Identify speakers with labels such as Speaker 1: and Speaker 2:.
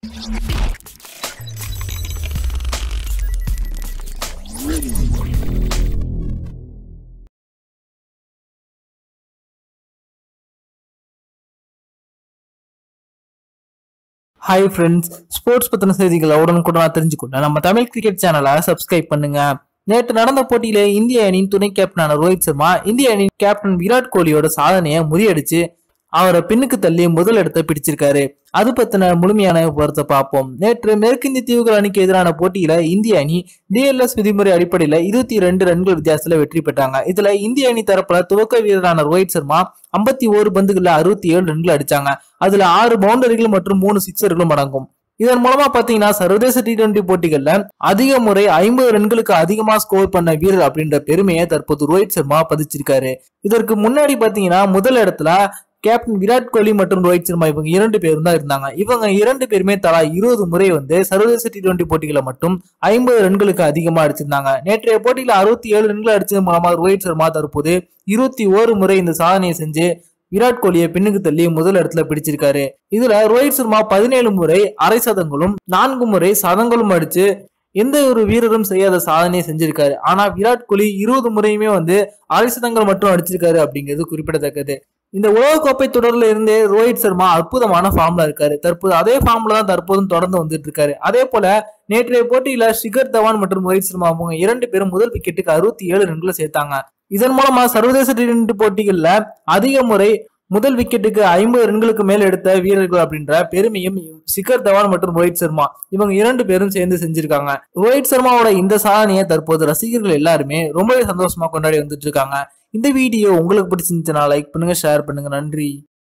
Speaker 1: hi friends sports பத்தின செய்திகளை உடனுக்குடன் தெரிஞ்சுக்கொள்ள நம்ம தமிழ் கிரிக்கெட் சேனலை சப்ஸ்கிரைப் பண்ணுங்க நேற்று நடந்த போட்டியில இந்திய அணியின் துணை கேப்டனான ரோஹித் சர்மா இந்திய அணியின் கேப்டன் விராட் கோலியோட சாதனையை முறியடிச்சு அவரை பின்னுக்கு தள்ளி முதல் இடத்தை பிடிச்சிருக்காரு அது பத்தின முழுமையான விவரத்தை பார்ப்போம் நேற்று மேற்கிந்திய தீவுகள் அணிக்கு எதிரான போட்டியில இந்திய அணி டிஎல்எஸ் விதிமுறை அடிப்படையில இருபத்தி ரெண்டு ரன்கள் வித்தியாசத்துல வெற்றி பெற்றாங்க இதுல இந்திய அணி தரப்புல துவக்க வீரரான ரோஹித் சர்மா ஐம்பத்தி ஓரு பந்துகள்ல அறுபத்தி ஏழு ரன்கள் அடிச்சாங்க அதுல ஆறு பவுண்டரிகள் மற்றும் மூணு சிக்ஸர்களும் அடங்கும் இதன் மூலமா பாத்தீங்கன்னா சர்வதேச டி டுவெண்டி போட்டிகள்ல அதிக முறை ஐம்பது ரன்களுக்கு அதிகமா ஸ்கோர் பண்ண வீரர் அப்படின்ற பெருமையை தற்போது ரோஹித் சர்மா பதிச்சிருக்காரு இதற்கு முன்னாடி பாத்தீங்கன்னா முதல் இடத்துல கேப்டன் விராட் கோலி மற்றும் ரோஹித் சர்மா இவங்க இரண்டு பேரும் தான் இருந்தாங்க இவங்க இரண்டு பேருமே தலா இருபது முறை வந்து சர்வதேச டி டுவெண்டி போட்டிகளை மட்டும் ஐம்பது ரன்களுக்கு அதிகமா அடிச்சிருந்தாங்க நேற்றைய போட்டியில அறுபத்தி ஏழு ரன்கள் அடிச்சது மூலமா ரோஹித் சர்மா தற்போது இருபத்தி ஓரு முறை இந்த சாதனையை செஞ்சு விராட் கோலியை பின்னுக்கு தள்ளி முதல் இடத்துல பிடிச்சிருக்காரு இதுல ரோஹித் சர்மா பதினேழு முறை அரை சதங்களும் நான்கு முறை சதங்களும் அடிச்சு எந்த ஒரு வீரரும் செய்யாத சாதனையை செஞ்சிருக்காரு ஆனா விராட் கோலி இருபது முறையுமே வந்து அரை சதங்கள் மட்டும் அடிச்சிருக்காரு அப்படிங்கிறது குறிப்பிடத்தக்கது இந்த உலகக்கோப்பை தொடர்ல இருந்தே ரோஹித் சர்மா அற்புதமான ஃபார்ம்ல இருக்காரு தற்போது அதே ஃபார்ம்ல தான் தற்போதும் தொடர்ந்து வந்துட்டு இருக்காரு அதே போல நேற்றைய போட்டியில ஷிகர் தவான் மற்றும் ரோஹித் சர்மா அவங்க இரண்டு பேரும் முதல் விக்கெட்டுக்கு அறுபத்தி ஏழு ரன்களை சேர்த்தாங்க இதன் மூலமா சர்வதேச டி டுவெண்டி போட்டிகள்ல அதிக முறை முதல் விக்கெட்டுக்கு ஐம்பது ரன்களுக்கு மேல் எடுத்த வீரர்கள் அப்படின்ற பெருமையும் சிகர் தவான் மற்றும் ரோஹித் சர்மா இவங்க இரண்டு பேரும் சேர்ந்து செஞ்சிருக்காங்க ரோஹித் சர்மாவோட இந்த சாதனையை தற்போது ரசிகர்கள் எல்லாருமே ரொம்பவே சந்தோஷமா கொண்டாடி வந்துட்டு இருக்காங்க இந்த வீடியோ உங்களுக்கு பிடிச்சிருந்துச்சுன்னா லைக் பண்ணுங்க ஷேர் பண்ணுங்க நன்றி